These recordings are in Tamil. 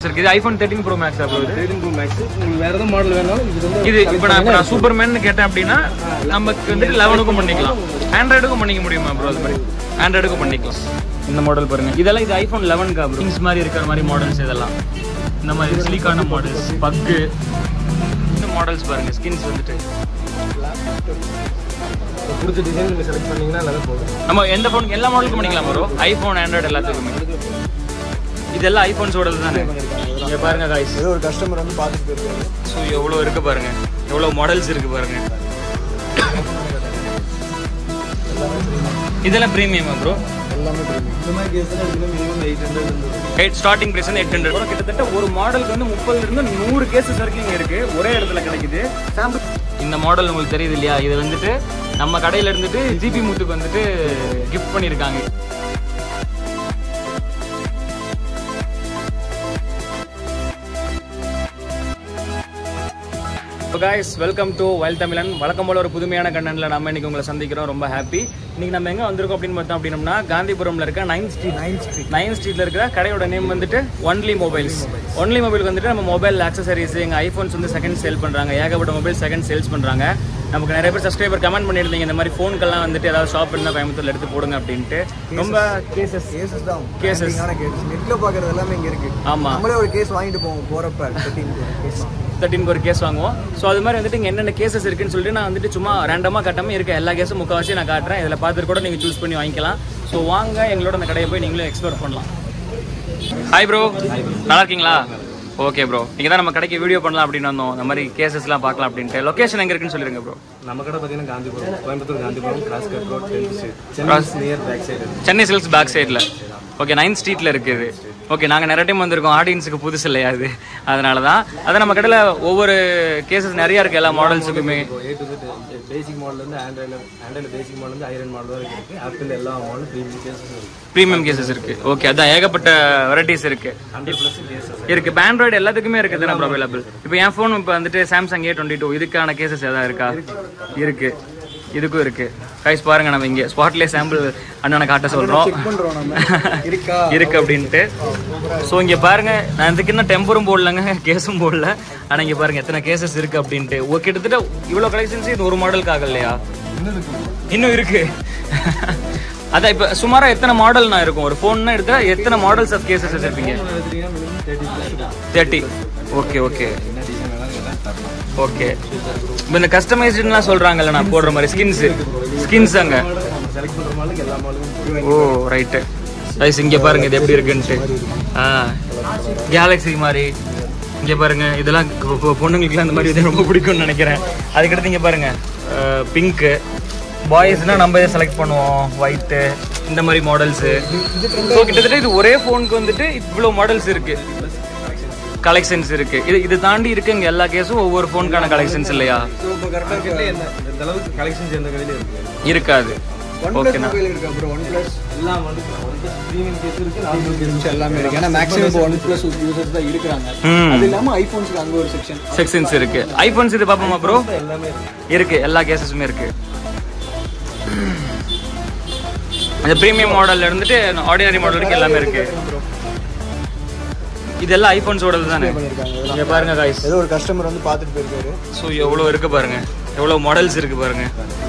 இருக்கு இது iPhone thirteen pro max pro இது தேர்ட்டின் ப்ரோ மேக்ஸ் உங்களுக்கு வேற எதுவும் மாடல் வேணாலும் இது வந்து இது இப்போ நான் இப்போ நான் சூப்பர்மேன் கேட்டேன் அப்படின்னா நமக்கு வந்துட்டு லெவனுக்கும் பண்ணிக்கலாம் ஆண்ட்ராய்டுக்கும் பண்ணிக்க முடியுமா ப்ரோ அது மாதிரி ஆண்ட்ராய்டுக்கும் பண்ணிக்கலாம் இந்த மாடல் பாருங்க இதெல்லாம் இது ஐஃபோன் லெவன் கா திங்ஸ் மாதிரி இருக்கிற மாதிரி மாடல்ஸ் இதெல்லாம் இந்த மாதிரி சிலிக்கான மாடல்ஸ் பக்கு இந்த மாடல்ஸ் பாருங்க ஸ்கின்ஸ் வந்துட்டு பிடிச்ச டிசைன் நீங்கள் செலக்ட் பண்ணீங்கன்னா நல்லா போதும் நம்ம எந்த ஃபோன் எல்லா மாடலுக்கும் பண்ணிக்கலாம் ப்ரோ ஐஃபோன் ஆண்ட்ராய்டு எல்லாத்துக்குமே இதெல்லாம் ஐஃபோன்ஸோடது தானே இங்க பாருங்க காய்ஸ் ஏதோ ஒரு கஸ்டமர் வந்து பார்த்துட்டு போயிருக்காரு ஸோ எவ்வளோ இருக்கு பாருங்க எவ்வளோ மாடல்ஸ் இருக்கு பாருங்க இதெல்லாம் ப்ரீமியமா ப்ரோ எல்லாமே premium. இந்த மாதிரி கேஸில் எடுக்கணும் மினிமம் எயிட் ஹண்ட்ரட் இருந்தது எயிட் ஸ்டார்டிங் பிரைஸ் வந்து எயிட் ஹண்ட்ரட் கிட்டத்தட்ட ஒரு மாடலுக்கு வந்து முப்பதுல இருந்து நூறு கேசஸ் வரைக்கும் இங்க இருக்கு ஒரே இடத்துல கிடைக்குது சாம்பிள் இந்த மாடல் உங்களுக்கு தெரியுது இல்லையா இது வந்துட்டு நம்ம கடையில இருந்துட்டு ஜிபி முத்துக்கு வந்துட்டு கிஃப்ட் பண்ணியிருக்காங்க ஸோ காய்ஸ் வெல்கம் டு வைல் தமிழன் வழக்கம் போல ஒரு புதுமையான கண்டனில் நம்ம இன்னைக்கு உங்களை சந்திக்கிறோம் ரொம்ப ஹாப்பி இன்னைக்கு நம்ம எங்கே வந்திருக்கோம் அப்படின்னு பார்த்தோம் அப்படின்னம்னா காந்திபுரம்ல இருக்க nine street nine street nine ஸ்ட்ரீட்ல இருக்கிற கடையோட நேம் வந்துட்டு ஒன்லி மொபைல்ஸ் ஒன்லி மொபைல் வந்துட்டு நம்ம மொபைல் ஆக்சசரிஸ் எங்க ஐபோன்ஸ் வந்து செகண்ட் சேல் பண்றாங்க ஏகப்பட்ட மொபைல் செகண்ட் சேல்ஸ் பண்றாங்க நமக்கு நிறைய பேர் சப்ஸ்கிரைபர் கமெண்ட் பண்ணியிருந்தீங்க இந்த மாதிரி ஃபோனுக்கெல்லாம் வந்துட்டு ஏதாவது ஷாப் இருந்தால் கோயம்புத்தூர்ல எடுத்து போடுங்க அப்படின்ட்டு ரொம்ப கேசஸ் கேசஸ் தான் Cases. கேசஸ் நெட்டில் பார்க்குறது எல்லாமே இங்கே இருக்கு ஆமா நம்மளே ஒரு கேஸ் வாங்கிட்டு போவோம் போகிறப்ப தேர்ட்டின் கேஸ் தேர்ட்டின் ஒரு கேஸ் வாங்குவோம் ஸோ அது மாதிரி வந்துட்டு இங்கே என்னென்ன கேசஸ் இருக்குன்னு சொல்லிட்டு நான் வந்துட்டு சும்மா ரேண்டமாக கட்டாமல் இருக்க எல்லா கேஸும் முக்கால்வாசி நான் காட்டுறேன் இதில் பார்த்துட்டு கூட நீங்கள் சூஸ் பண்ணி வாங்கிக்கலாம் ஸோ வாங்க எங்களோட அந்த கடையை போய் நீங்களும் எக்ஸ்ப்ளோர் பண்ணலாம் ஹாய் ப்ரோ நல்லா இருக்கீங்களா ஓகே ப்ரோ நீங்கள் தான் நம்ம கடைக்கு வீடியோ பண்ணலாம் அப்படின்னு வந்தோம் இந்த மாதிரி கேசஸ்லாம் பார்க்கலாம் அப்படின்ட்டு லொக்கேஷன் எங்கே இருக்குன்னு சொல்லிருங்க ப்ரோ நம்ம கடை பார்த்தீங்கன்னா Gandhipuram Coimbatore Gandhipuram cross cut road tenth street Chennai near back side Chennai silks back சைடில் ஓகே நைன் ஸ்ட்ரீட்டில் இருக்குது ஓகே நாங்கள் நிறைய டைம் வந்திருக்கோம் ஆடியன்ஸுக்கு புதுசு இல்லையா அது அதனால தான் அதை நம்ம கடையில் ஒவ்வொரு கேசஸ் நிறையா இருக்குது எல்லா மாடல்ஸுக்குமே ஏ டு பேசிக் மாடல் வந்து ஆண்ட்ராய்டில் ஆண்ட்ராய்டில் பேசிக் மாடல் வந்து ஐரன் மாடல் வரைக்கும் இருக்குது ஆப்பிள் எல்லா மாடலும் ப்ரீமியம் கேசஸ் இருக்குது ப்ரீமியம் கேசஸ் இருக்கு ஓகே அதான் ஏகப்பட்ட வெரைட்டிஸ் இருக்கு ஹண்ட்ரட் ப்ளஸ் கேசஸ் இருக்கு இப்போ ஆண்ட்ராய்டு எல்லாத்துக்குமே இருக்கு தானே அவைலபிள் இப்போ என் ஃபோன் இப்போ வந்துட்டு சாம்சங் ஏ டுவெண்ட்டி டூ இதுக்கான கேசஸ் எதாவது இருக்கா இருக்கு இதுக்கும் இருக்கு கைஸ் பாருங்க நம்ம இங்க ஸ்பாட்லேயே சாம்பிள் அண்ணனை காட்ட சொல்றோம் பண்ணுறோம் நம்ம இருக்கா இருக்கு அப்படின்ட்டு ஸோ இங்க பாருங்க நான் இதுக்கு இன்னும் டெம்பரும் போடலங்க கேஸும் போடல ஆனா இங்க பாருங்க எத்தனை கேசஸ் இருக்கு அப்படின்ட்டு ஓ கிட்டத்தட்ட இவ்வளவு கலெக்ஷன்ஸ் இது ஒரு மாடலுக்கு ஆகலையா இன்னும் இருக்கு இன்னும் இருக்கு அதான் இப்ப சுமாரா எத்தனை மாடல் நான் இருக்கும் ஒரு ஃபோன்னா எடுத்தா எத்தனை மாடல்ஸ் ஆஃப் கேசஸ் வச்சிருப்பீங்க எடுத்துட்டீங்கன்னா minimum thirty plus thirty okay okay என்ன டிசைன் வேணாலும் எல்லாம் தரலாம் ஓகே இப்போ இந்த கஸ்டமைஸ்டுலாம் சொல்றாங்கல்ல நான் போடுற மாதிரி ஸ்கின்ஸ் ஸ்கின்ஸ் அங்க நம்ம செலக்ட் பண்ணுற மாடலுக்கு எல்லா மாடலுக்கும் ஓ ரைட்டு ரைஸ் இங்க பாருங்க இது எப்படி இருக்குன்ட்டு ஆ கேலக்ஸி மாதிரி இங்க பாருங்க இதெல்லாம் பொ- பொ- பொண்ணுங்களுக்குலாம் இந்த மாதிரி இது ரொம்ப பிடிக்கும்னு நினைக்கிறேன் அதுக்கடுத்து இங்க பாருங்க பிங்க்கு பாய்ஸ்னா நம்ம இதை செலக்ட் பண்ணுவோம் ஒயிட்டு இந்த மாதிரி மாடல்ஸு ஸோ கிட்டத்தட்ட இது ஒரே ஃபோனுக்கு வந்துட்டு இவ்வளோ மாடல்ஸ் இருக்கு கலெக்ஷன்ஸ் இருக்கு இது இது தாண்டி இருக்கு இங்க எல்லா கேஸும் ஒவ்வொரு ஃபோனுக்கான கலெக்ஷன்ஸ் இல்லையா ஸோ இப்போ கரெக்டாக கேட்கல என்ன இந்த அளவுக்கு கலெக்ஷன்ஸ் எந்த கடையிலும் இருக்கு இருக்காது ஒன் பிளஸ் மொபைல் இருக்கு அப்புறம் ஒன் பிளஸ் எல்லாம் வந்து ஒன் பிளஸ் ப்ரீமியம் கேஸ் இருக்கு நார்மல் கேஸ் எல்லாமே இருக்கு ஏன்னா மேக்ஸிமம் இப்போ ஒன் பிளஸ் யூசர்ஸ் தான் இருக்கிறாங்க ம் அது இல்லாம ஐபோன்ஸ்க்கு அங்க ஒரு செக்ஷன் செக்ஷன்ஸ் இருக்கு ஐபோன்ஸ் இது பார்ப்போமா ப்ரோ எல்லாமே இருக்கு இருக்கு எல்லா கேசஸுமே இருக்கு இந்த ப்ரீமியம் மாடல்ல இருந்துட்டு ஆர்டினரி மாடல் வரைக்கும் எல்லாமே இருக்கு இதெல்லாம் ஐபோன்ஸோடது தானே இங்க பாருங்க காய்ஸ் ஏதோ ஒரு கஸ்டமர் வந்து பார்த்துட்டு போயிருக்காரு ஸோ எவ்வளோ இருக்கு பாருங்க எவ்வளோ மாடல்ஸ் இருக்கு பாருங்க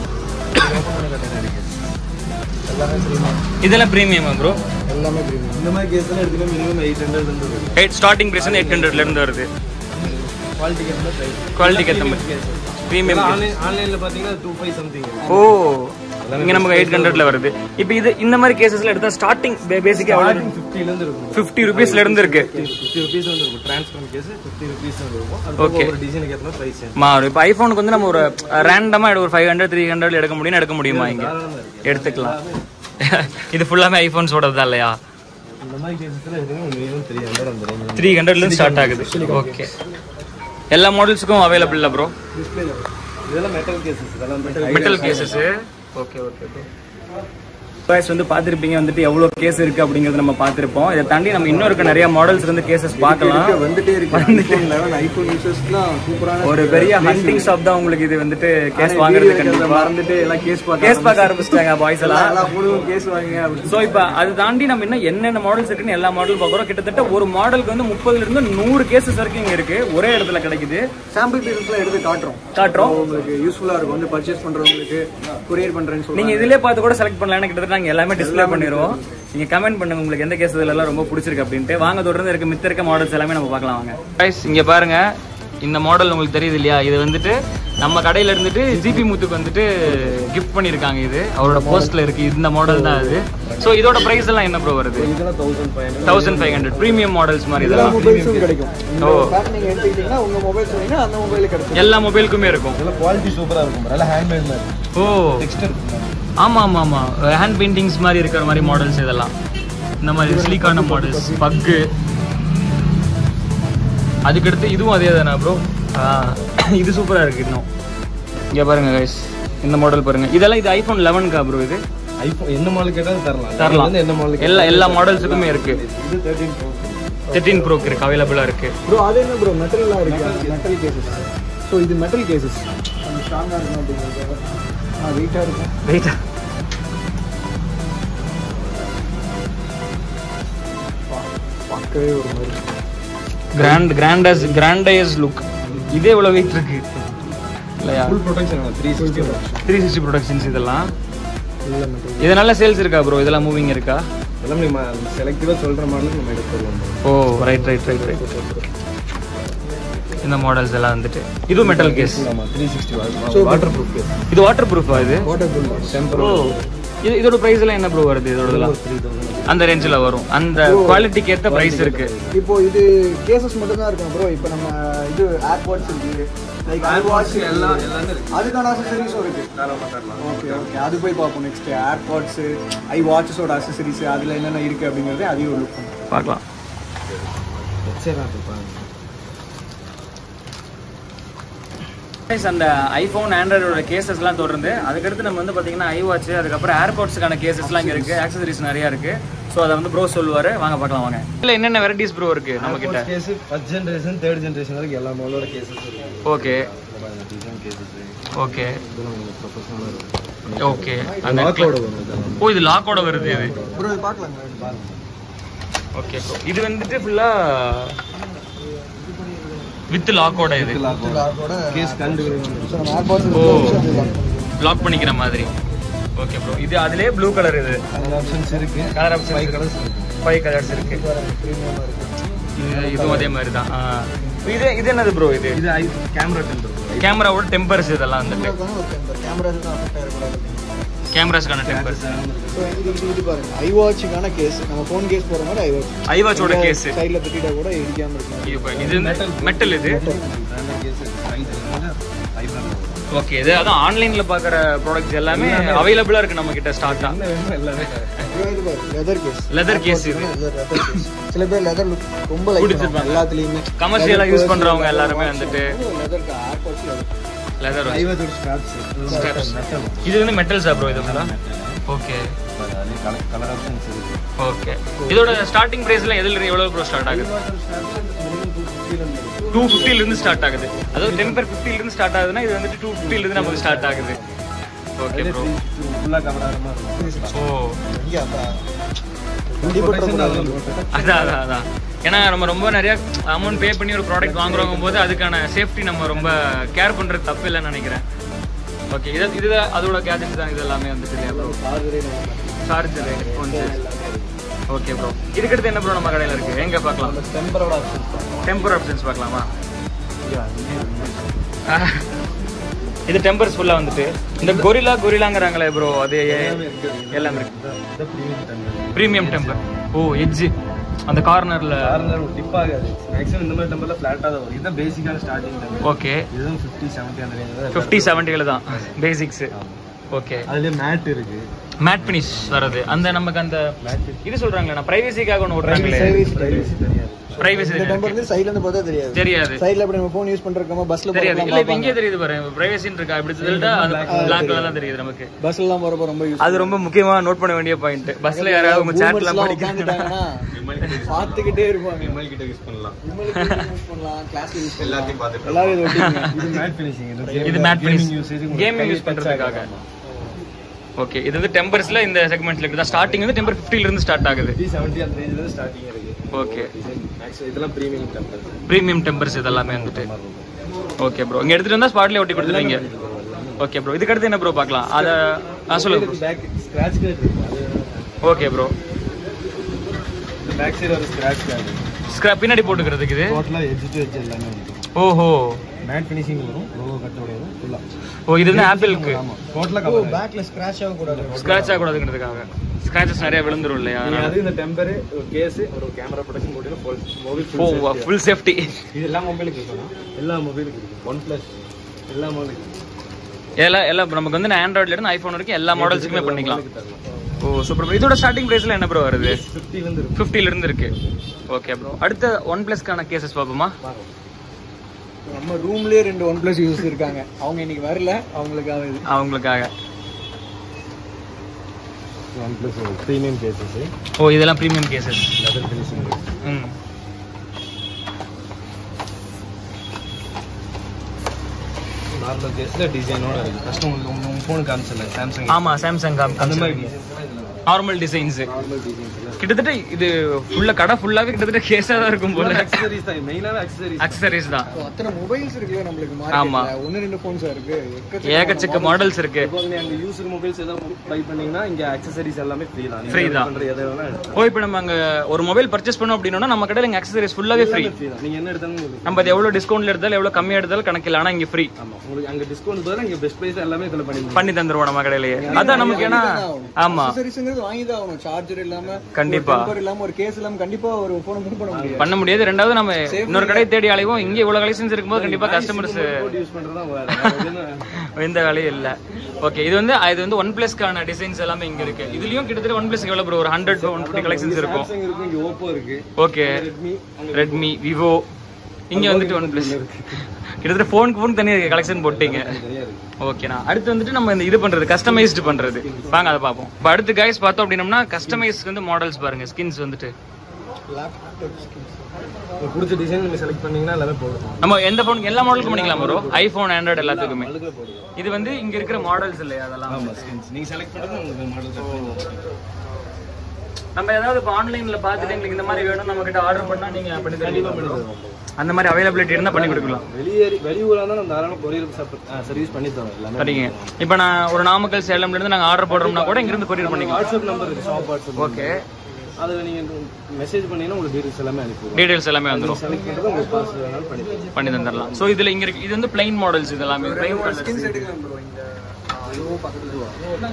எல்லாமே ப்ரீமியம் இதெல்லாம் ப்ரீமியமா ப்ரோ எல்லாமே ப்ரீமியம் இந்த மாதிரி கேஸ் எல்லாம் எடுத்துனா மினிமம் எயிட் ஹண்ட்ரட் இருந்து வரும் எயிட் ஸ்டார்டிங் ப்ரைஸ் வந்து எயிட் ஹண்ட்ரட்ல இருந்து வருது குவாலிட்டிக்கு ஏற்ற மாதிரி குவாலிட்டிக்கு ஏற்ற மாதிரி ப்ரீமியம் ஆன்லைன் ஆன்லைனில் பார்த்தீங்கன்னா டூ ஃபைவ் சம்திங் ஓ இங்க நமக்கு எயிட் ஹண்ட்ரட்ல வருது இப்போ இது இந்த மாதிரி கேசஸ்ல எடுத்தா ஸ்டார்டிங் பேசிக்கா எவ்வளோ ஃபிஃப்டிலேருந்து இருக்கும் ஃபிஃப்டி ருபீஸ்ல இருந்து இருக்கு ஃபிஃப்டி ருபீஸ் வந்து இருக்கும் ட்ரான்ஸ்பரண்ட் கேஸ் ஃபிஃப்டி ருபீஸ் வந்து இருக்கும் அது Okay. ஒரு டிசைனுக்கு ஏற்ற மாதிரி ப்ரைஸ் மாறும் இப்போ ஐஃபோனுக்கு வந்து நம்ம ஒரு ரேண்டமா ஒரு ஃபைவ் ஹண்ட்ரட் த்ரீ ஹண்ட்ரட் எடுக்க முடியும்னு எடுக்க முடியுமா இங்க எடுத்துக்கலாம் இது ஃபுல்லாமே ஐஃபோன்ஸோட தான் இல்லையா இந்த மாதிரி கேஸஸ்ல எதுவுமே மினிமம் த்ரீ ஹண்ட்ரட் அந்த ரேஞ்ச் த்ரீ ஹண்ட்ரட்ல இருந்து ஸ்டார்ட் ஆகுது ஓகே எல்லா மாடல்ஸுக்கும் அவைலபிள் இல்லை ப்ரோ டிஸ்பிளே இதெல்லாம் மெட்டல் கேசஸ் இதெல்லாம் வந்து metal cases okay okay voice வந்து பார்த்துருப்பீங்க வந்துட்டு எவ்வளோ கேஸ் இருக்கு அப்படிங்கறத நம்ம பார்த்துருப்போம் இதை தாண்டி நம்ம இன்னும் இருக்க நிறைய மாடல்ஸ் இருந்து கேசஸ் பார்க்கலாம் இருக்கு, வந்துட்டே இருக்கு ஐபோன் லெவன் ஐபோன் யூசர்ஸ்க்குலாம் சூப்பரான ஒரு பெரிய ஹண்டிங் ஷாப் தான் உங்களுக்கு இது வந்துட்டு கேஸ் வாங்குறது கண்டிப்பா மறந்துட்டு எல்லாம் கேஸ் பார்க்க கேஸ் பார்க்க ஆரம்பிச்சிட்டாங்க பாய்ஸ் எல்லாம் எல்லாம் போடுவோம் கேஸ் வாங்க அப்படி ஸோ இப்போ அது தாண்டி நம்ம இன்னும் என்னென்ன மாடல்ஸ் இருக்குன்னு எல்லா மாடல் பார்க்குறோம் கிட்டத்தட்ட ஒரு மாடலுக்கு வந்து முப்பதுல இருந்து நூறு கேசஸ் வரைக்கும் இங்க இருக்கு ஒரே இடத்துல கிடைக்குது சாம்பிள் பீசஸ்லாம் எடுத்து காட்டுறோம் காட்டுறோம் உங்களுக்கு யூஸ்ஃபுல்லா இருக்கும் வந்து பர்ச்சேஸ் பண்றவங்களுக்கு கொரியர் பண்றேன்னு சொல்லுவாங்க நீங்க இதுலயே பார்த்து கூட செலக்ட் பண்ணலாம் ஏன்னா கிட்டத்தட்ட நாங்க எல்லாமே டிஸ்ப்ளே பண்ணிடுவோம் நீங்க கமெண்ட் பண்ணுங்க உங்களுக்கு எந்த கேஸ் இதுல எல்லாம் ரொம்ப பிடிச்சிருக்கு அப்படின்ட்டு வாங்க தொடர்ந்து இருக்க மித்த இருக்க மாடல்ஸ் எல்லாமே நம்ம பார்க்கலாம் வாங்க கைஸ் இங்க பாருங்க இந்த மாடல் உங்களுக்கு தெரியுது இல்லையா இது வந்துட்டு நம்ம கடையில இருந்துட்டு ஜிபி முத்துக்கு வந்துட்டு கிஃப்ட் பண்ணிருக்காங்க இது அவரோட போஸ்ட்ல இருக்கு இந்த மாடல் தான் அது ஸோ இதோட பிரைஸ் எல்லாம் என்ன ப்ரோ வருது இதெல்லாம் thousand five hundred thousand five hundred premium models மாதிரி எல்லா இதெல்லாம் மொபைல்ஸும் கிடைக்கும் ஓ. இந்த பேக் நீங்க எடுத்துக்கிட்டீங்கன்னா உங்க மொபைல் சொன்னீங்கன்னா அந்த மொபைல் கிடைக்கும் எல்லா மொபைலுக்குமே இருக்கும் இதெல்லாம் குவாலிட்டி சூப்பரா இருக்கும் நல்லா ஹேண்ட்மேட் மாதிரி ஓ டெக்ஸ்டர் ஆமா ஆமா ஆமா ஹேண்ட் பெயிண்டிங்ஸ் மாதிரி இருக்கிற மாதிரி மாடல்ஸ் இதெல்லாம் இந்த மாதிரி ஸ்லீக்கான மாடல்ஸ் பக்கு அதுக்கடுத்து இதுவும் அதே தானே ப்ரோ இது சூப்பரா இருக்கு இன்னும் இங்க பாருங்க கைஸ் இந்த மாடல் பாருங்க இதெல்லாம் இது ஐபோன் லெவன்க்கா ப்ரோ இது ஐபோன் என்ன மாடல் கேட்டாலும் தரலாம் தரலாம் என்ன மாடல் எல்லா எல்லா மாடல்ஸுக்குமே இருக்கு இது தேர்ட்டின் ப்ரோ தேர்ட்டீன் ப்ரோக்கு இருக்கு அவைலபிளா இருக்கு ப்ரோ அது என்ன ப்ரோ மெட்டல்லாம் இருக்கு மெட்டல் கேசஸ் ஸோ இது மெட்டல் கேசஸ் கொஞ்சம் ஸ்ட்ராங்காக இருக்கும் அப்படிங்கிறது ஆ வெயிட்டாக இருக்கும் வெயிட்டா பார்க்கவே ஒரு மாதிரி கிராண்ட் கிராண்டஸ் கிராண்டைஸ் லுக் இதே இவ்வளவு வெயிட் இருக்கு இல்லையா full protection three sixty three sixty protections இதெல்லாம் இல்லை மெட்டல் இது நல்ல சேல்ஸ் இருக்கா ப்ரோ இதெல்லாம் மூவிங் இருக்கா எல்லாம் நம்ம செலக்டிவாக சொல்கிற மாடலுக்கு நம்ம எடுத்து தருவோம் oh right right right right இந்த மாடல்ஸ் எல்லாம் வந்துட்டு இது மெட்டல் கேஸ் ஆமாம் three sixty waterproof case இது வாட்டர் ப்ரூஃபா இது வாட்டர் ப்ரூஃப் டெம்பர் ஓ இது இதோட பிரைஸ் எல்லாம் என்ன ப்ரோ வருது இதோடலாம் த்ரீ தௌசண்ட் அந்த ரேஞ்சில் வரும் அந்த குவாலிட்டிக்கு ஏற்ற பிரைஸ் இருக்கு இப்போ இது கேசஸ் மட்டும் தான் இருக்கும் ப்ரோ இப்போ நம்ம இது ஏர்பாட்ஸ் இருக்கு லைக் ஏர்பாட்ஸ் எல்லாம் எல்லாமே இருக்கு அதுக்கான அசசரிஸும் இருக்கு ஓகே ஓகே அது போய் பார்ப்போம் நெக்ஸ்ட் ஏர்பாட்ஸ் ஐ வாட்சஸோட அசசரிஸ் அதுல என்னென்ன இருக்கு அப்படிங்கறது அதையும் ஒரு லுக் பண்ணுவோம் பார்க்கலாம் Guys, அந்த ஐஃபோன் ஆண்ட்ராய்டோட கேசஸ்லாம் தொடர்ந்து அதுக்கடுத்து நம்ம வந்து பார்த்தீங்கன்னா ஐ வாட்ச் அதுக்கப்புறம் ஏர்போர்ட்ஸ்க்கான கேசஸ்லாம் இங்கே இருக்கு ஆக்சசரிஸ் நிறைய இருக்கு ஸோ அதை வந்து ப்ரோ சொல்லுவாரு வாங்க பார்க்கலாம் வாங்க இல்லை என்னென்ன வெரைட்டிஸ் ப்ரோ இருக்கு நம்ம கிட்ட case first generation third generation வரைக்கும் எல்லா மாடலோட கேசஸ் இருக்கு ஓகே டிசைன் கேசஸ் ஓகே இதெல்லாம் ப்ரொஃபஷனலாக இருக்கும் ஓகே அந்த லாக்கோட வரும் இதெல்லாம் ஓ இது லாக்கோட வருது இது ப்ரோ இது பார்க்கலாங்க பாருங்க ஓகே ப்ரோ இது வந்துட்டு ஃபுல்லா வித் லாக்கோட இது லாக்கோட கேஸ் கண்டு ஏர்பாட்ஸ் ஓ லாக் பண்ணிக்கிற மாதிரி ஓகே ப்ரோ இது அதுலயே ப்ளூ கலர் இது கலர் ஆப்ஷன்ஸ் இருக்கு கலர் ஆப்ஷன் ஃபைவ் கலர்ஸ் இருக்கு ஃபைவ் கலர்ஸ் இருக்கு ப்ரீமியமாக இருக்கு இது இதுவும் அதே மாதிரி தான் ஆ. இது இது என்னது ப்ரோ இது இது ஐ கேமரா டெம்பர் கேமராவோட டெம்பர்ஸ் இதெல்லாம் வந்துட்டு கேமரா தான் அஃபெக்ட் ஆகக்கூடாது கேமராஸ்க்கான டெம்பர்ஸ் ஸோ இது இது இது பாருங்க ஐ வாட்சுக்கான கேஸ் நம்ம ஃபோன் கேஸ் போகிற மாதிரி ஐ வாட்ச் ஐவாட்சோட கேஸ் சைடில் தட்டிட்டா கூட இடிக்காம இருக்கும் இது பாருங்க. இது மெட்டல் இது ஓகே இது அதான் ஆன்லைன்ல பாக்குற ப்ராடக்ட்ஸ் எல்லாமே அவைலபிளா இருக்கு நம்ம கிட்ட ஸ்டார்ட்டா இது பாரு லெதர் கேஸ் லெதர் கேஸ் இது லெதர் கேஸ் சில பேர் லெதர் லுக் ரொம்ப லைக் பிடிச்சிருப்பாங்க. எல்லாத்துலேயுமே கமர்ஷியலா யூஸ் பண்றவங்க எல்லாருமே வந்துட்டு லெதர் ஏர்பாட்ஸ் லெதர் ஐவத்தோட ஸ்ட்ராப்ஸ் Straps. இது வந்து மெட்டல்ஸா ப்ரோ இது ஃபுல்லா ஓகே கலர் ஆப்ஷன்ஸ் இருக்கு ஓகே இதோட ஸ்டார்டிங் பிரைஸ்ல எதுல இருந்து எவ்வளவு ப்ரோ ஸ்டார்ட் ஆகுது டூ ஃபிஃப்டில இருந்து ஸ்டார்ட் ஆகுது அதாவது டெம்பர் ஃபிஃப்டில இருந்து ஸ்டார்ட் ஆகுதுன்னா இது வந்துட்டு டூ ஃபிஃப்டில இருந்து நமக்கு ஸ்டார்ட் ஆகுது ஓகே ப்ரோ ஃபுல்லாக கவர் ஆகிற மாதிரி இருக்கும் ஓ இங்கே அதான் அதான் அதான் அதான் ஏன்னா நம்ம ரொம்ப நிறைய அமௌண்ட் பே பண்ணி ஒரு ப்ராடக்ட் வாங்குறவங்க போது அதுக்கான சேஃப்டி நம்ம ரொம்ப கேர் பண்றது தப்பு இல்லைன்னு நினைக்கிறேன் ஓகே இது இது அதோட கேஜெட்ஸ் தான் இது எல்லாமே வந்துட்டு இல்லையா bro charger headphones okay bro இதுக்கடுத்து என்ன ப்ரோ நம்ம கடையில் இருக்கு எங்க பார்க்கலாம் டெம்பரோட ஆப்ஷன்ஸ் டெம்பர் ஆப்ஷன்ஸ் பார்க்கலாமா இது டெம்பர்ஸ் ஃபுல்லாக வந்துட்டு இந்த கொரிலா கொரிலாங்கிறாங்களே ப்ரோ அது எல்லாமே இருக்கு ப்ரீமியம் டெம்பர் ஓ எட்ஜ் அந்த கார்னர்ல கார்னர் டிப் ஆகாது மேக்ஸிமம் இந்த மாதிரி டெம்பர்ல ஃபிளாட்டா தான் வரும் இதுதான் பேசிக்கான ஸ்டார்டிங் டெம்பர் ஓகே இதுதான் 50 70 அந்த ரேஞ்ச் தான் ஃபிஃப்டி செவன்ட்டியில் தான் பேசிக்ஸ் ஓகே அதுலயே மேட் இருக்கு மேட் ஃபினிஷ் வர்றது அந்த நமக்கு அந்த இது சொல்றாங்களே நான் பிரைவசிக்காக ஒன்று விட்றாங்களே பிரைவசி இந்த டெம்பர் வந்து சைடுல இருந்து பார்த்தா தெரியாது தெரியாது சைடுல அப்படி நம்ம ஃபோன் யூஸ் பண்றோமா பஸ்ல தெரியாது போறப்ப இல்ல இப்ப இங்கே தெரியுது பாரு பிரைவசின்னு இருக்கா இப்படி சொல்லிட்டா அது பிளாக் கலர் தான் தெரியுது நமக்கு பஸ்ல எல்லாம் போறப்ப ரொம்ப யூஸ் அது ரொம்ப முக்கியமா நோட் பண்ண வேண்டிய பாயிண்ட் பஸ்ல யாராவது உங்க சாட்ல படிக்கிறாங்க உட்காந்துட்டாங்கன்னா பார்த்துக்கிட்டே இருப்பாங்க விமல் கிட்ட யூஸ் பண்ணலாம் யூஸ் பண்ணலாம் கிளாஸ்ல யூஸ் பண்ணலாம் எல்லாத்தையும் பார்த்துட்டு எல்லாரும் இது ஒட்டிங்க இது மேட் ஃபினிஷிங் இது இது மேட் ஃபினிஷ் கேமிங் யூஸ் பண்றதுக்காக ஓகே இது வந்து டெம்பர்ஸ்ல இந்த செக்மெண்ட்ல இருக்குது ஸ்டார்டிங் வந்து டெம்பர் 50 ல இருந்து ஸ்டார்ட் ஆகுது த்ரீ செவன்ட்டி அந்த ரேஞ்சில் இருந்து ஸ்டார்டிங் இருக்கு ஓகே மேக்ஸ் இதெல்லாம் ப்ரீமியம் டெம்பர் பிரீமியம் டெம்பர்ஸ் இதெல்லாமே வந்துட்டு ஓகே ப்ரோ இங்க எடுத்துட்டு வந்தா ஸ்பாட்லயே ஒட்டி கொடுத்துருவீங்க ஓகே ப்ரோ இதுக்கு அடுத்து என்ன ப்ரோ பார்க்கலாம் அத ஆ சொல்லுங்க bro. பேக் ஸ்க்ராட்ச் கார்டு இருக்கு அது ஓகே ப்ரோ இந்த பேக் சைடு ஒரு ஸ்க்ராட்ச் கார்டு ஸ்கிராப் பின்னாடி போட்டுக்கிறதுக்கு இது டோட்டலாக எட்ஜ் டு எட்ஜ் எல்லாமே வந்துடும் ஓஹோ மேட் ஃபினிஷிங் வரும் லோகோ கட்டோட வரும் ஃபுல்லாக ஓ இது வந்து ஆப்பிளுக்கு ஆமாம் டோட்டலாக கவர் பேக்ல ஸ்கிராச் ஆக கூடாது ஸ்கிராச் ஆகக்கூடாதுங்கிறதுக்காக ஸ்கிராச்சஸ் நிறைய விழுந்துரும் இல்லையா நீங்க அது இந்த டெம்பர் ஒரு கேஸ் ஒரு கேமரா ப்ரொடக்ஷன் போட்டு மொபைல் ஓ ஃபுல் சேஃப்டி இது எல்லா மொபைலுக்கு இருக்கணும் எல்லா மொபைலுக்கு இருக்கு ஒன் பிளஸ் எல்லா மொபைலுக்கு எல்லாம் எல்லாம் நமக்கு வந்து ஆண்ட்ராய்ட்ல இருந்து ஐபோன் வரைக்கும் எல்லா மாடல்ஸுக்குமே பண்ணிக்கலாம் ஓ சூப்பர் இதோட ஸ்டார்டிங் பிரைஸ்ல என்ன ப்ரோ வருது ஃபிஃப்டிலேருந்து இருக்கு 50 ல இருந்து இருக்கு ஓகே ப்ரோ அடுத்த ஒன் பிளஸ்க்கான கேசஸ் பார்ப்போமா நம்ம ரூம்லயே ரெண்டு ஒன் பிளஸ் யூஸ் இருக்காங்க அவங்க இன்னைக்கு வரல அவங்களுக்காக இது அவங்களுக்காக ஒன் பிளஸ் ப்ரீமியம் கேசஸ் ஓ இதெல்லாம் ப்ரீமியம் கேசஸ் லெதர் ஃபினிஷிங் ம் நார்மல் கேஸில் டிசைனோட இருக்கு கஸ்டமருக்கு உங்க உங்க ஃபோன் காமிச்சல சாம்சங் ஆமா சாம்சங் அந்த மாதிரி design normal designs normal designs கிட்டத்தட்ட இது ஃபுல்லா கடை ஃபுல்லாவே கிட்டத்தட்ட கேஸா தான் இருக்கும் போல அக்சசரிஸ் தான் மெயினான அக்சசரிஸ் அக்சசரிஸ் தான் So, அத்தனை மொபைல்ஸ் இருக்குல்ல நம்மளுக்கு ஆமா. மார்க்கெட்ல ஒன்னு ரெண்டு போன்ஸா இருக்கு எக்கச்சக்க ஏகச்சக்க மாடல்ஸ் இருக்கு இப்போ நீங்க அங்க யூசர் மொபைல்ஸ் ஏதாவது பை பண்ணீங்கன்னா இங்க அக்சசரிஸ் எல்லாமே ஃப்ரீ தான் Free தான். பண்ற எதை வேணா எடுத்துக்கலாம் ஓ இப்போ நம்ம அங்க ஒரு மொபைல் பர்ச்சேஸ் பண்ணோம் அப்படின்னா நம்ம கடையில் இங்க அக்சசரிஸ் ஃபுல்லாவே ஃப்ரீ ஃப்ரீ தான் நீங்க என்ன எடுத்தாலும் உங்களுக்கு நம்ம அது எவ்வளவு டிஸ்கவுண்ட்ல எடுத்தாலும் எவ்வளவு கம்மியா எடுத்தாலும் கணக்கில்ல ஆனா இங்க ஃப்ரீ ஆமா உங்களுக்கு அங்க டிஸ்கவுண்ட் பதிலா இங்க பெஸ்ட் பிரைஸ் எல்லாமே இதுல பண்ணி பண்ணி தந்துருவோம் நம்ம கடையிலேயே அதான் நமக்கு ஏன்னா ஆமா அக்சசரிஸ்ங்கிறது வாங்கி தான் ஆகணும் சார்ஜர் இல்லாம கண்டிப்பா. டெம்பர் இல்லாம ஒரு கேஸ் இல்லாம கண்டிப்பா ஒரு போனை மூவ் பண்ண முடியாது பண்ண முடியாது ரெண்டாவது நம்ம இன்னொரு கடை தேடி அலைவோம் இங்க இவ்வளவு கலெக்ஷன்ஸ் இருக்கும்போது கண்டிப்பா கஸ்டமர்ஸ் யூஸ் பண்றதா வேற வேற எதுவும் எந்த வேலையும் இல்ல ஓகே இது வந்து இது வந்து ஒன் பிளஸ்க்கான டிசைன்ஸ் எல்லாமே இங்க இருக்கு இதுலயும் கிட்டத்தட்ட ஒன் பிளஸ் எவ்வளவு bro? ஒரு ஹண்ட்ரட் ஒன் ஃபிஃப்டி கலெக்ஷன்ஸ் இருக்கும் சாம்சங் இருக்கு இங்க ஓப்போ இருக்கு ஓகே ரெட்மி ரெட்மி விவோ இங்க வந்துட்டு ஒன் பிளஸ் கிட்டத்தட்ட ஃபோனுக்கு ஃபோன் தனி கலெக்ஷன் போட்டீங்க நிறைய இருக்கு ஓகேண்ணா அடுத்து வந்துட்டு நம்ம இந்த இது பண்றது கஸ்டமைஸ்டு பண்றது வாங்க அதை பார்ப்போம் இப்போ அடுத்து கைஸ் பார்த்தோம் அப்படின்னம்னா கஸ்டமைஸ்க்கு வந்து மாடல்ஸ் பாருங்க ஸ்கின்ஸ் வந்துட்டு உங்களுக்கு பிடிச்ச டிசைன் நீங்க செலக்ட் பண்ணீங்கன்னா எல்லாமே போடுவோம் நம்ம எந்த ஃபோனுக்கு எல்லா மாடலுக்கும் பண்ணிக்கலாம் ப்ரோ ஐஃபோன் ஆண்ட்ராய்டு எல்லாத்துக்குமே அதுக்குள்ள போடுவோம் இது வந்து இங்க இருக்கிற மாடல்ஸ் இல்லையா அதெல்லாம் ஆமா ஸ்கின்ஸ் நீங்க செலக்ட் பண்றது உங்களுக்கு மாடல் செட் பண்ணுவோம் நம்ம ஏதாவது இப்போ ஆன்லைன்ல பார்த்துட்டு எங்களுக்கு இந்த மாதிரி வேணும் நம்ம கிட்ட ஆர்டர் பண்ணா நீங்க பண்ணி கண்டிப்பா தருவீங்களா பண்ணி bro? தருவோம் அந்த மாதிரி அவைலபிலிட்டி இருந்தா பண்ணி கொடுக்கலாம் வெளியேறி வெளியூரா இருந்தா நம்ம தாராளம் கொரியர் சர்வீஸ் பண்ணி தரோம் எல்லாமே சரிங்க இப்போ நான் ஒரு நாமக்கல் சேலம்ல இருந்து நாங்க ஆர்டர் போடுறோம்னா கூட இங்க இருந்து கொரியர் பண்ணிக்கலாம் வாட்ஸ்அப் நம்பர் இருக்கு ஷாப் வாட்ஸ்அப் ஓகே அதுல நீங்க மெசேஜ் பண்ணீங்கன்னா உங்களுக்கு டீடைல்ஸ் எல்லாமே அனுப்பிடுவோம் டீடைல்ஸ் எல்லாமே வந்துடும் செலக்ட் பண்றது உங்களுக்கு பார்சல் வேணாலும் பண்ணி தருவோம் பண்ணி தந்துடலாம் ஸோ இதுல இங்க இருக்கு இது வந்து பிளைன் மாடல்ஸ் இது எல்லாமே பிளைன் ஸ்கின்ஸ் எடுக்கலாம் ப்ரோ இந்த இதுவும் பக்கத்துல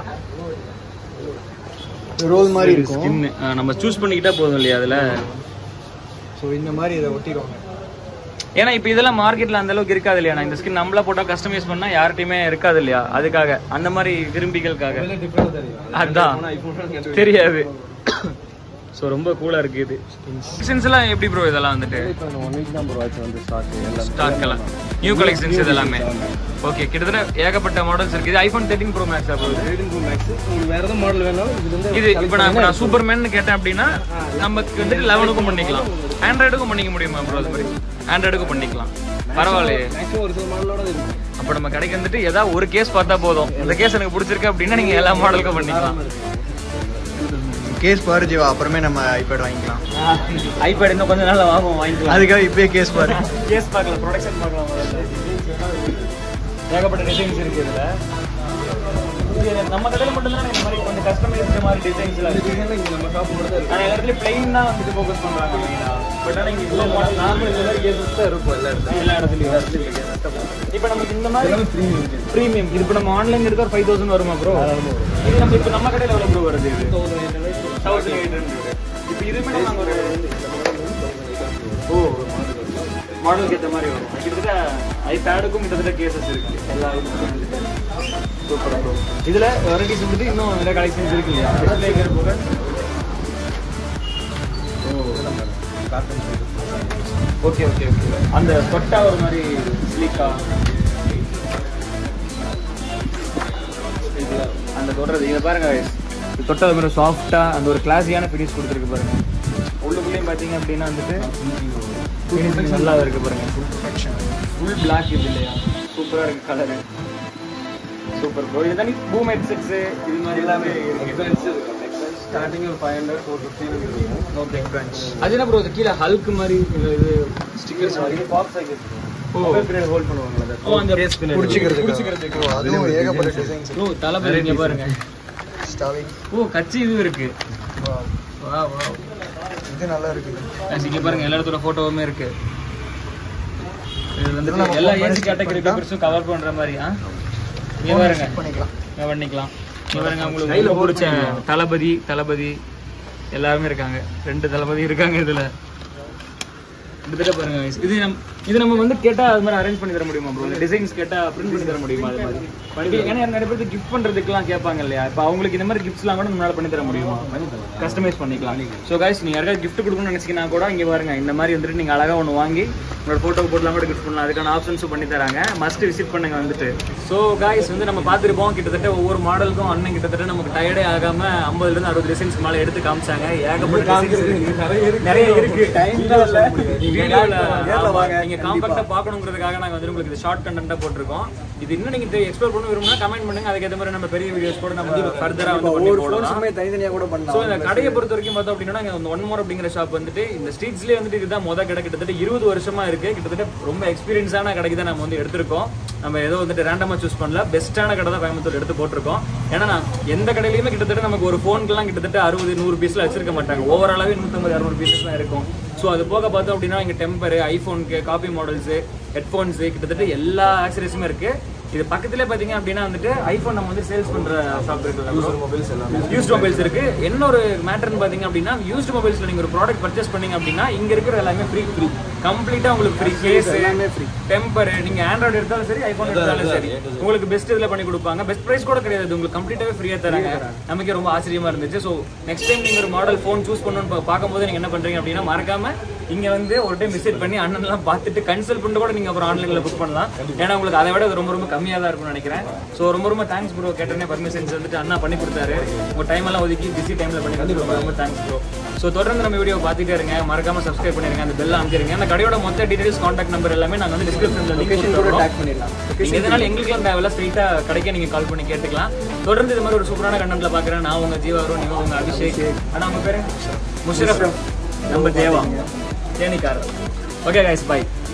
ரோல் மாதிரி இருக்கும் ஸ்கின் நம்ம சூஸ் பண்ணிக்கிட்டா போதும் இல்லையா அதுல ஸோ இந்த மாதிரி இதை ஒட்டிடுவாங்க ஏன்னா இப்போ இதெல்லாம் மார்க்கெட்ல அந்த அளவுக்கு இருக்காது இல்லையா இந்த ஸ்கின் நம்மளா போட்டா கஸ்டமைஸ் பண்ணா யார்கிட்டயுமே இருக்காது இல்லையா அதுக்காக அந்த மாதிரி விரும்பிகளுக்காக டிஃபரெண்ட் தெரியும் அதான் ஐபோன் தெரியாது ஸோ ரொம்ப கூலா இருக்கு இது கலெக்ஷன்ஸ் எல்லாம் எப்படி ப்ரோ இதெல்லாம் வந்துட்டு இப்போ ஒன் வீக் தான் ப்ரோ ஆச்சு வந்து ஸ்டார்ட் எல்லாம் ஸ்டாக் எல்லாம் நியூ கலெக்ஷன்ஸ் இது எல்லாமே ஓகே கிட்டத்தட்ட ஏகப்பட்ட மாடல்ஸ் இருக்கு இது iPhone thirteen pro max pro இது ரேடிங் ப்ரோ மேக்ஸ் உங்களுக்கு வேற எதுவும் மாடல் வேணாலும் இது வந்து இது இப்போ நான் இப்ப நான் சூப்பர்மேன் கேட்டேன் அப்படின்னா நமக்கு வந்துட்டு லெவனுக்கும் பண்ணிக்கலாம் ஆண்ட்ராய்டுக்கும் பண்ணிக்க முடியுமா ப்ரோ அது மாதிரி ஆண்ட்ராய்டுக்கும் பண்ணிக்கலாம் பரவாயில்லையே மேக்ஸிமம் ஒரு சில மாடலோட இருக்கும் அப்போ நம்ம கடைக்கு வந்துட்டு ஏதாவது ஒரு கேஸ் பார்த்தா போதும் இந்த கேஸ் எனக்கு பிடிச்சிருக்கு அப்படின்னா நீங்க எல்லா மாடலுக்கும் பண்ணிக்கலாம் கேஸ் பாரு ஜீவா அப்புறமே நம்ம ஐபேட் வாங்கிக்கலாம் ஐபேட் இன்னும் கொஞ்ச நாள் வாங்குவோம் வாங்கிக்கலாம் அதுக்காக இப்பயே கேஸ் பாரு கேஸ் பார்க்கலாம் ப்ரொடக்ஷன் பார்க்கலாம் முதல்ல. ஏகப்பட்ட டிசைன்ஸ் இருக்கு இதுல இது நம்ம கடையில் மட்டும்தான் இந்த மாதிரி கொஞ்சம் கஸ்டமைஸ்டு மாதிரி டிசைன்ஸ்லாம் இருக்கு இங்க நம்ம ஷாப் மட்டும் தான் இருக்கு ஆனால் எல்லா இடத்துலையும் பிளெயின் தான் வந்துட்டு ஃபோக்கஸ் பண்ணுறாங்க மெயினாக பட் ஆனால் இங்கே இவ்வளோ மாடல் நார்மல் இந்த மாதிரி கேசஸ் தான் இருக்கும் எல்லா இடத்துலையும் எல்லா இடத்துலையும் இப்போ நமக்கு இந்த மாதிரி ப்ரீமியம் இது இப்போ நம்ம ஆன்லைன் எடுக்க ஒரு ஃபைவ் தௌசண்ட் வருமா ப்ரோ இது நம்ம இப்போ நம்ம கடையில் எவ்வளோ ப்ரோ வருது இது தௌசண்ட் எயிட் ஹண்ட்ரட் இப்போ இதுவுமே நம்ம அங்க ஒரு ஓ மாடலுக்கு ஏற்ற மாதிரி வரும் கிட்டத்தட்ட ஐபேடுக்கும் கிட்டத்தட்ட கேசஸ் இருக்கு எல்லா இதுக்கும் சூப்பர் ப்ரோ இதில் வெரைட்டிஸ் வந்துட்டு இன்னும் நிறைய கலெக்ஷன்ஸ் இருக்கு இல்லையா டிஸ்பிளே போக ஓகே ஓகே ஓகே அந்த தொட்டா ஒரு மாதிரி ஸ்லீக்கா அந்த தொடுறது இதை பாருங்க guys. இது தொட்டா ஒரு மாதிரி சாஃப்டாக அந்த ஒரு கிளாஸியான ஃபினிஷ் கொடுத்துருக்கு பாருங்க உள்ளுக்குள்ளேயும் பார்த்தீங்க அப்படின்னா வந்துட்டு ஃபினிஷிங் நல்லா இருக்கு பாருங்க ஃபுல் பிளாக் இது இல்லையா சூப்பராக இருக்கு கலரு சூப்பர் ப்ரோ இது தானே பூம் ஹெட்செட்ஸ் இது மாதிரி எல்லாமே இருக்கு ஸ்டார்டிங் ஒரு five hundred four fifty okay அது என்ன ப்ரோ கீழே ஹல்க் மாதிரி இது இது ஸ்டிக்கர்ஸ் மாதிரி பாக்ஸ் சைக்கிள் ஓ ஹோல்ட் பண்ணுவாங்களா ஓ அந்த பிடிச்சிக்கிறதுக்கு. பிடிச்சிக்கிறதுக்கு அதுவும் ஏகப்பட்ட டிசைன்ஸ் ஓ தளபதி இங்க பாருங்க ஸ்டாவிங் ஓ கட்சி இதுவும் இருக்கு வா வா இது நல்லா இருக்குது Guys, இங்க பாருங்க எல்லா இடத்தோட போட்டோவுமே இருக்கு இது வந்துட்டு இதெல்லாம் எல்லா நம்ம ஏஜ் skip கேட்டகரி பண்ணிக்கலாம். பீப்புள்ஸும் கவர் பண்ற மாதிரி ஆ இங்க பாருங்க பண்ணிக்கலாம் இங்க பண்ணிக்கலாம் இங்க பாருங்க உங்களுக்கு கையில பிடிச்ச தளபதி தளபதி எல்லாருமே இருக்காங்க ரெண்டு தளபதி இருக்காங்க இதுல கிட்டத்தட்ட பாருங்க guys. இது நம் இது நம்ம வந்து கேட்டா அது மாதிரி அரேஞ்ச் பண்ணி தர முடியுமா ப்ரோ டிசைன்ஸ் கேட்டா பிரிண்ட் பண்ணி தர முடியுமா அது மாதிரி பண்ணி ஏன்னா நிறைய பேருக்கு கிஃப்ட் பண்றதுக்குலாம் கேட்பாங்க இல்லையா இப்போ அவங்களுக்கு இந்த மாதிரி கிஃப்ட்ஸ்லாம் கூட நம்மளால பண்ணி தர முடியுமா கஸ்டமைஸ் பண்ணிக்கலாம் ஸோ guys நீங்க யாருக்காவது gift கொடுக்கணும்னு நினைச்சீங்கன்னா கூட இங்க பாருங்க இந்த மாதிரி வந்துட்டு நீங்க அழகா ஒன்று வாங்கி உங்களோட போட்டோ போட்டுலாம் கூட கிஃப்ட் பண்ணலாம் அதுக்கான ஆப்ஷன்ஸும் பண்ணி தராங்க மஸ்ட் விசிட் பண்ணுங்க வந்துட்டு ஸோ காய்ஸ் வந்து நம்ம பார்த்துருப்போம் கிட்டத்தட்ட ஒவ்வொரு மாடலுக்கும் அண்ணன் கிட்டத்தட்ட நமக்கு டயர்டே ஆகாம ஐம்பதுல இருந்து அறுபது டிசைன்ஸ் மேலே எடுத்து காமிச்சாங்க ஏகப்பட்ட designs இருக்கு. நிறைய இருக்கு டைம் வீடியோல நீங்க காம்பாக்டா பார்க்கணுங்கிறதுக்காக நாங்க வந்து உங்களுக்கு இது ஷார்ட் கண்டென்ட்டா போட்டிருக்கோம் இது இன்னும் நீங்க எக்ஸ்ப்ளோர் பண்ண விரும்புனா கமெண்ட் பண்ணுங்க அதுக்கேற்ற மாதிரி நம்ம பெரிய வீடியோஸ் கூட நம்ம ஃபர்தரா வந்து பண்ணி ஒவ்வொரு போடலாம் ஃபோன்ஸுமே தனித்தனியாக கூட ஸோ பண்ணலாம் இந்த கடையை பொறுத்த வரைக்கும் பார்த்தோம் அப்படின்னா இந்த ஒன் மோர் அப்படிங்கிற ஷாப் வந்துட்டு இந்த ஸ்ட்ரீட்ஸ்லேயே வந்துட்டு இதுதான் மொதல் கடை கிட்டத்தட்ட இருபது வருஷமா இருக்கு கிட்டத்தட்ட ரொம்ப எக்ஸ்பீரியன்ஸான கடைக்கு தான் நம்ம வந்து எடுத்திருக்கோம் நம்ம ஏதோ வந்துட்டு ரேண்டமா சூஸ் பண்ணல பெஸ்ட்டான கடை தான் கோயம்புத்தூர் எடுத்து போட்டிருக்கோம் ஏன்னா நான் எந்த கடையிலையுமே கிட்டத்தட்ட நமக்கு ஒரு ஃபோனுக்குலாம் கிட்டத்தட்ட அறுபது நூறு பீஸ்ல வச்சிருக்க மாட்டாங்க ஓவராலாவே நூற்றம்பது இரநூறு பீசஸ் தான் இருக்கும் ஸோ அது போக பார்த்தோம் அப்படின்னா இங்கே டெம்பர் ஐஃபோனுக்கு காப்பி மாடல்ஸு ஹெட்ஃபோன்ஸு கிட்டத்தட்ட எல்லா ஆக்சரிஸுமே இருக்கு இது பக்கத்துல பாத்தீங்க அப்படின்னா வந்துட்டு ஐபோன் நம்ம வந்து சேல்ஸ் பண்ற ஷாப் இருக்குல்ல மொபைல்ஸ் எல்லாமே யூஸ்ட் மொபைல்ஸ் இருக்கு என்ன ஒரு மேட்டர்னு பாத்தீங்க அப்படின்னா யூஸ்ட் மொபைல்ஸ்ல நீங்க ஒரு ப்ராடக்ட் பர்ச்சேஸ் பண்ணீங்க அப்படின்னா இங்க இருக்கிற எல்லாமே ஃப்ரீ ஃப்ரீ கம்ப்ளீட்டா உங்களுக்கு ஃப்ரீ கேஸ் எல்லாமே ஃப்ரீ டெம்பர் நீங்க ஆண்ட்ராய்டு எடுத்தாலும் சரி ஐபோன் எடுத்தாலும் சரி உங்களுக்கு பெஸ்ட் இதுல பண்ணி கொடுப்பாங்க பெஸ்ட் பிரைஸ் கூட கிடையாது இது உங்களுக்கு கம்ப்ளீட்டாவே ஃப்ரீயா தராங்க நமக்கே ரொம்ப ஆச்சரியமா இருந்துச்சு ஸோ நெக்ஸ்ட் டைம் நீங்க ஒரு மாடல் ஃபோன் சூஸ் பண்ணணும்னு பா- பார்க்கும்போது நீங்க என்ன பண்றீங்க அப்படின்னா மறக்காம இங்க வந்து ஒரு டைம் விசிட் பண்ணி அண்ணன் எல்லாம் பார்த்துட்டு கன்சல்ட் பண்ணிட்டு கூட நீங்க அப்புறம் ஆன்லைன்ல புக் பண்ணலாம் ஏன்னா உங்களுக்கு அதை விட இது ரொம்ப ரொம்ப கம்மியா தான் இருக்கும்னு நினைக்கிறேன் ஸோ ரொம்ப ரொம்ப தேங்க்ஸ் ப்ரோ கேட்டனே பர்மிஷன்ஸ் வந்துட்டு அண்ணா பண்ணி கொடுத்தாரு உங்க டைம் எல்லாம் ஒதுக்கி பிஸி டைம்ல பண்ணி கொடுத்து ரொம்ப ரொம்ப தேங்க்ஸ் ப்ரோ ஸோ தொடர்ந்து நம்ம வீடியோ பார்த்துட்டே இருங்க மறக்காம சப்ஸ்கிரைப் பண்ணிருங்க அந்த பெல் அமைச்சிருங்க அந்த கடையோட மொத்த டீடைல்ஸ் கான்டாக்ட் நம்பர் எல்லாமே நாங்க வந்து டிஸ்கிரிப்ஷன்ல லிங்க் கூட கொடுத்துருக்கோம் டேக் பண்ணிடலாம் நீங்க எதனால எங்களுக்குலாம் தேவையில்ல ஸ்ட்ரைட்டா கடைக்கே நீங்க கால் பண்ணி கேட்டுக்கலாம் தொடர்ந்து இது மாதிரி ஒரு சூப்பரான கண்டென்ட்ல பாக்குறேன் நான் உங்க ஜீவா வரும் நீங்க உங்க அபிஷேக் ஆனா உங்க பேரு முஷரஃப் நம்ம தேவா தேனிக்காரர் ஓகே கைஸ் பை